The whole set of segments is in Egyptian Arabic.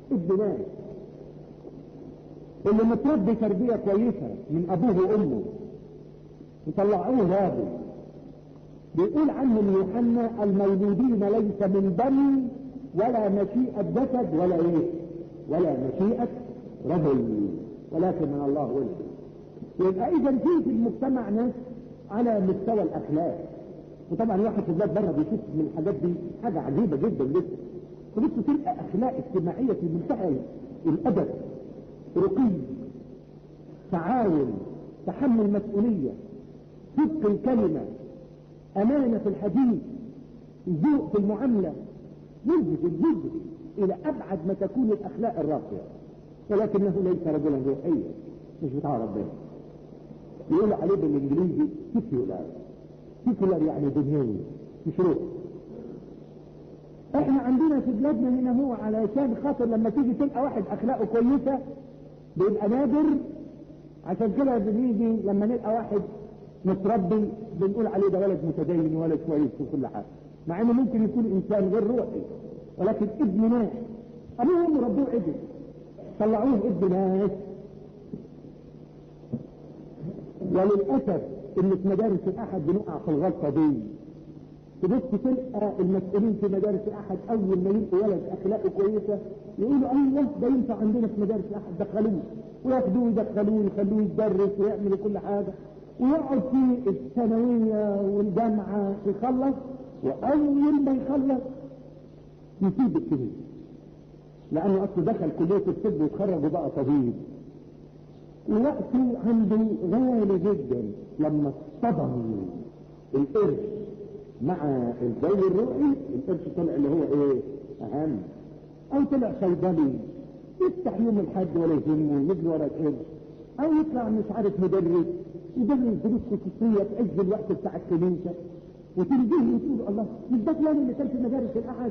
ابن ناس اللي متربي تربية كويسة من ابوه وامه وطلعوه راضي بيقول عنهم يوحنا المولودين ليس من دم ولا مشيئة جسد ولا ايه ولا مشيئة رجل ولكن من الله ولد يبقى اذا في في المجتمع ناس على مستوى الاخلاق وطبعا الواحد في البلاد بره بيشوف من الحاجات دي حاجه عجيبه جدا جدا تبص تلقى اخلاق اجتماعيه في منتهى الادب رقي تعاون تحمل مسؤوليه صدق الكلمه امانه في الحديث ذوق في المعامله يذهل يذهل الى ابعد ما تكون الاخلاق الراقيه ولكنه ليس رجلا روحيا مش بتاع ربنا يقول عليه بالانجليزي سيكولار سيكولار يعني دنيوي مش روح احنا عندنا في بلادنا هنا هو علشان خاطر لما تيجي تلقى واحد اخلاقه كويسه بيبقى نادر عشان كده بنيجي لما نلقى واحد متربي بنقول عليه ده ولد متدين ولد كويس وكل حاجه مع انه ممكن يكون انسان غير روحي ولكن ابن ناس ابوه وامه ربوه ابن طلعوه ابن ناس وللاسف اللي في مدارس الاحد بنقع في الغلطه دي تبص تلقى المسؤولين في مدارس الاحد اول ما يلقوا ولد اخلاقه كويسه يقولوا ايوه ده ينفع عندنا في مدارس الاحد دخلوه وياخدوه يدخلوه يخلوه يدرس ويعمل كل حاجه ويقعد في الثانويه والجامعه يخلص واول ما يخلص يسيب الكليه لانه اصله دخل كليه الطب وتخرج وبقى طبيب ووقته عنده غالي جدا لما اصطدم القرش مع الجو الروحي القرش طلع اللي هو ايه اهم او طلع صيدلي يفتح يوم الحد ولا يهمه يجري ورا القرش او يطلع مش عارف مدرس يدرس دروس خصوصيه في عز الوقت بتاع الكنيسه وتنجيه وتقول الله مش ده فلان اللي كان في مدارس الاحد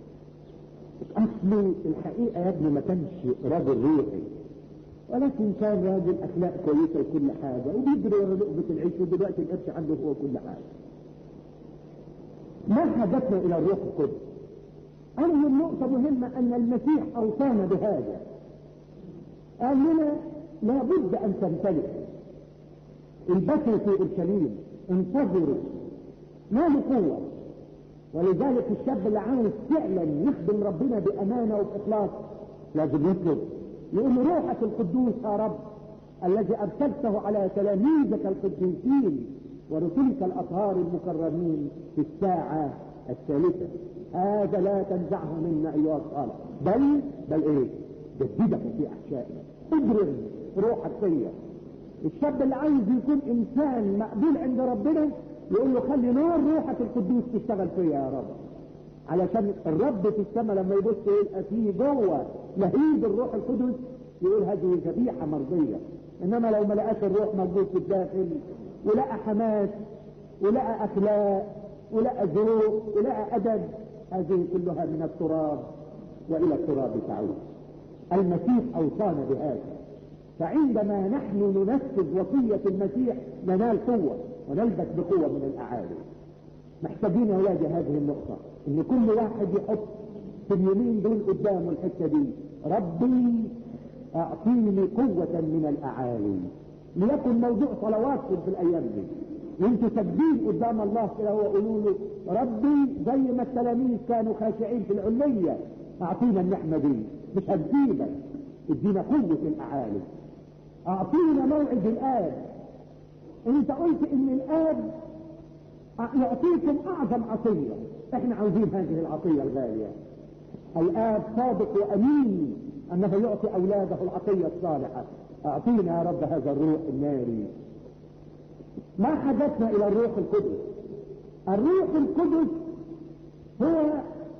اصله الحقيقه يا ابني ما كانش راجل روحي ولكن كان راجل اخلاق كويسه وكل حاجه وبيجري ورا لقمه العيش ودلوقتي القرش عنده هو كل حاجه. ما حاجتنا الى الروح القدس؟ انهي النقطه مهمه ان المسيح اوصانا بهذا. قال لنا لابد ان تمتلك البشر في اورشليم انتظروا ما له قوه ولذلك الشاب اللي عاوز فعلا يخدم ربنا بامانه وباخلاص لازم يطلب يقول روحك القدوس يا رب الذي ارسلته على تلاميذك القديسين ورسلك الاطهار المكرمين في الساعه الثالثه هذا لا تنزعه منا ايها الصالح بل بل ايه جدده في احشائنا ابرم روحك فيا الشاب اللي عايز يكون انسان مقبول عند ربنا يقول له خلي نور روحك القدوس تشتغل فيا يا رب علشان الرب في السماء لما يبص يلقى فيه جوه لهيب الروح القدس يقول هذه ذبيحه مرضيه انما لو ما لقاش الروح موجود في الداخل ولقى حماس ولقى اخلاق ولقى ذوق ولقى ادب هذه كلها من التراب والى التراب تعود المسيح اوصانا بهذا فعندما نحن ننفذ وصيه المسيح ننال قوه ونلبس بقوه من الاعالي محتاجين يا اولادي هذه النقطه ان كل واحد يحط في اليمين دول قدامه الحته دي ربي اعطيني قوه من الاعالي ليكن موضوع صلواتكم في الايام دي وانتوا ساجدين قدام الله كده وقولوا له ربي زي ما التلاميذ كانوا خاشعين في العليه اعطينا النعمه دي مش هتجيبك ادينا قوه الاعالي اعطينا موعد الاب انت قلت ان الاب يعطيكم اعظم عطيه احنا عاوزين هذه العطيه الغاليه الاب صادق وامين انه يعطي اولاده العطيه الصالحه اعطينا يا رب هذا الروح الناري ما حدثنا الى الروح القدس الروح القدس هو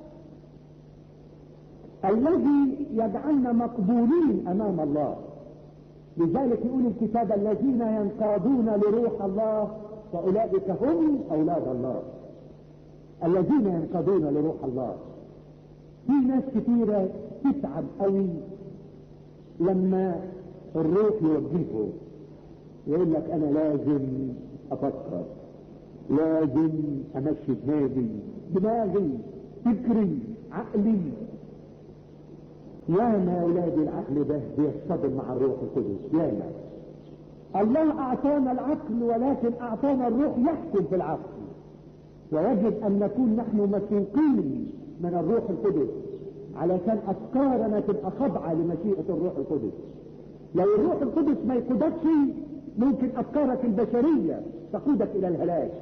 الذي يجعلنا مقبولين امام الله لذلك يقول الكتاب الذين ينقادون لروح الله فاولئك هم اولاد الله الذين ينقادون لروح الله في ناس كثيرة تتعب قوي لما الروح يوجهه يقول لك انا لازم افكر لازم امشي دماغي دماغي فكري عقلي يا ما اولاد العقل ده بيصطدم مع الروح القدس يا ما الله اعطانا العقل ولكن اعطانا الروح يحكم في العقل ويجب ان نكون نحن مسوقين من الروح القدس علشان افكارنا تبقى خاضعه لمشيئه الروح القدس لو الروح القدس ما يقودكش ممكن افكارك البشريه تقودك الى الهلاك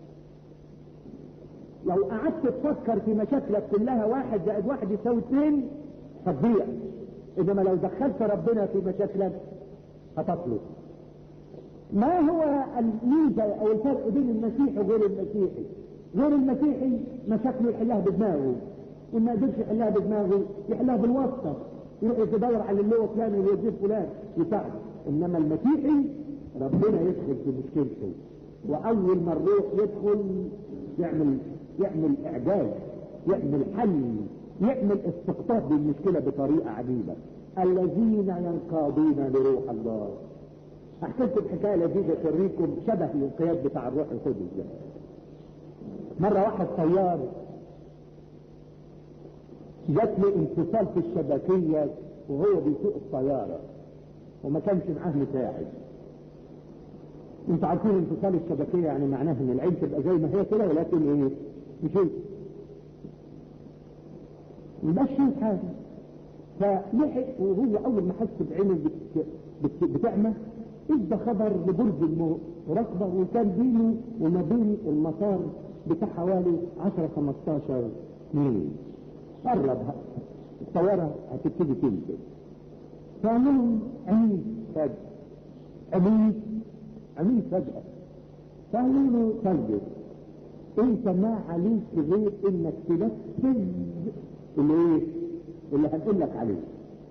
لو قعدت تفكر في مشاكلك كلها واحد زائد واحد يساوي اثنين هتضيع انما لو دخلت ربنا في مشاكلك هتطلب ما هو الميزه او الفرق بين المسيحي وغير المسيحي غير المسيحي مشاكله يحلها بدماغه وما قدرش يحلها بدماغه يحلها بالواسطه يروح يدور على اللي هو فلان ويوجه فلان يساعده انما المسيحي ربنا يدخل في مشكلته واول ما الروح يدخل يعمل يعمل اعجاز يعمل حل يعمل استقطاب للمشكله بطريقه عجيبه الذين ينقادون لروح الله احكي لكم حكايه لذيذه توريكم شبه الانقياد بتاع الروح القدس ده مره واحد طيار جات له انفصال في الشبكيه وهو بيسوق الطياره وما كانش معاه مساعد انتوا عارفين انفصال الشبكيه يعني معناه ان العين تبقى زي ما هي كده ولكن ايه مشيت يمشي حاجه فلحق وهو اول ما حس بعينه بت... بت... بتعمى ادى خبر لبرج المراقبه وكان بينه وما بين المطار بتاع حوالي 10 15 ميل قرب الطياره هتبتدي تنزل فقالوا لهم عميد فجأة عميد عميد فجأة فقالوا له طيب انت ما عليك غير انك تنفذ اللي ايه اللي هنقول لك عليه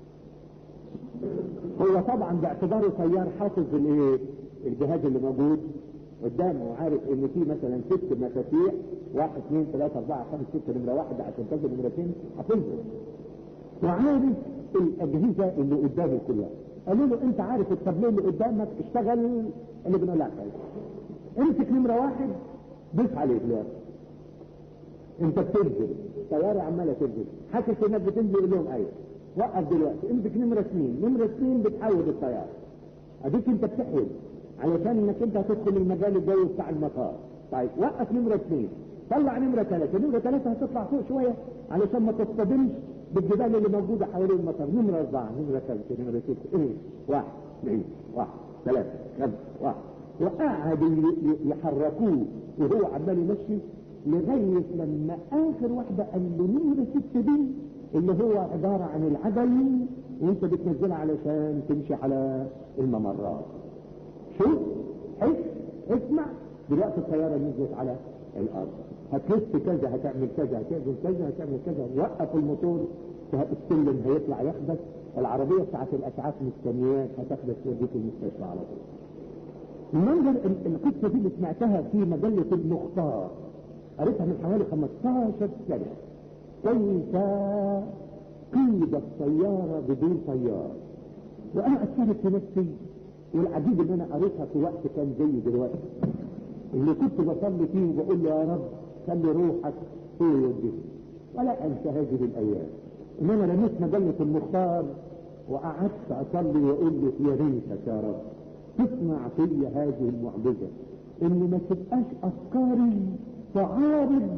هو طبعا باعتباره طيار حافظ الايه الجهاز اللي موجود قدامه وعارف ان في مثلا ست مفاتيح واحد اثنين ثلاثة أربعة خمسة ستة نمرة واحد عشان تنزل نمرتين حافظهم وعارف الأجهزة اللي قدامه كلها قالوا له أنت عارف التابلو اللي قدامك اشتغل اللي بنقول لك امسك نمرة واحد دوس عليه دلوقتي انت بتنزل طيارة عمالة تنزل حاسس انك بتنزل يقول لهم ايوه وقف دلوقتي امسك نمرة اثنين نمرة اثنين بتحود الطيارة اديك انت بتحود علشان انك انت هتدخل المجال الجوي بتاع المطار طيب وقف نمرة اثنين طلع نمرة ثلاثة نمرة ثلاثة هتطلع فوق شوية علشان ما تصطدمش بالجبال اللي موجودة حوالين المطار نمرة أربعة نمرة خمسة نمرة ستة إيه واحد اثنين واحد ثلاثة خمسة واحد وقعدوا يحركوه وهو عمال يمشي لغاية لما آخر واحدة قال له نمرة ستة دي اللي هو عبارة عن العجل وانت بتنزلها علشان تمشي على الممرات شوف حس اسمع دلوقتي الطيارة نزلت على الأرض هتلف كذا هتعمل كذا هتعمل كذا هتعمل كذا وقف الموتور السلم هيطلع يحدث العربية بتاعت الأسعاف مستنياك هتاخدك توديك المستشفى على طول المنظر القصة دي اللي سمعتها في مجلة المختار قريتها من حوالي 15 سنة كيف قيد السيارة بدون طيار وأنا أثرت في نفسي والعجيب ان انا قريتها في وقت كان زي دلوقتي اللي كنت بصلي فيه وبقول له يا رب خلي روحك هو يوديني ولا انسى هذه الايام ان انا لمست مجله المختار وقعدت اصلي واقول له يا ريتك يا رب تصنع في هذه المعجزه ان ما تبقاش افكاري تعارض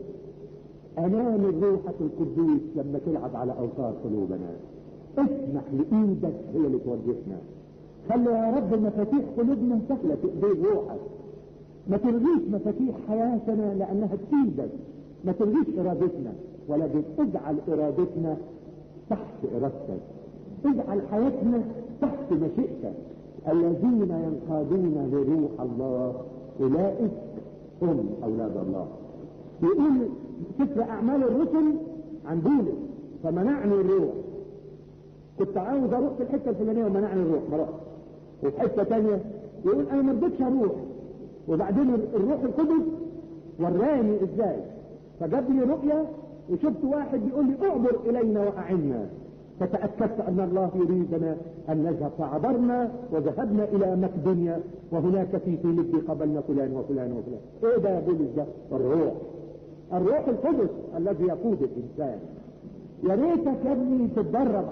امام الروحة القدوس لما تلعب على اوتار قلوبنا اسمح لايدك هي اللي توجهنا خلي يا رب مفاتيح قلوبنا سهلة في ايدين روحك ما تلغيش مفاتيح حياتنا لانها تفيدك ما تلغيش ارادتنا ولكن اجعل ارادتنا تحت ارادتك اجعل حياتنا تحت مشيئتك الذين ينقادون لروح الله اولئك هم اولاد الله يقول سفر اعمال الرسل عن بولس فمنعني الروح كنت عاوز اروح في الحته الفلانيه ومنعني الروح ما رحت وفي حته ثانيه يقول انا ما رضيتش اروح وبعدين الروح القدس وراني ازاي فجاب لي رؤيا وشفت واحد بيقول لي اعبر الينا واعنا فتأكدت أن الله يريدنا أن نذهب فعبرنا وذهبنا إلى مقدونيا وهناك في فيليبي قبلنا فلان وفلان وفلان إيه ده يا بولس ده؟ الروح الروح القدس الذي يقود الإنسان يا ريتك يا ابني تتدرب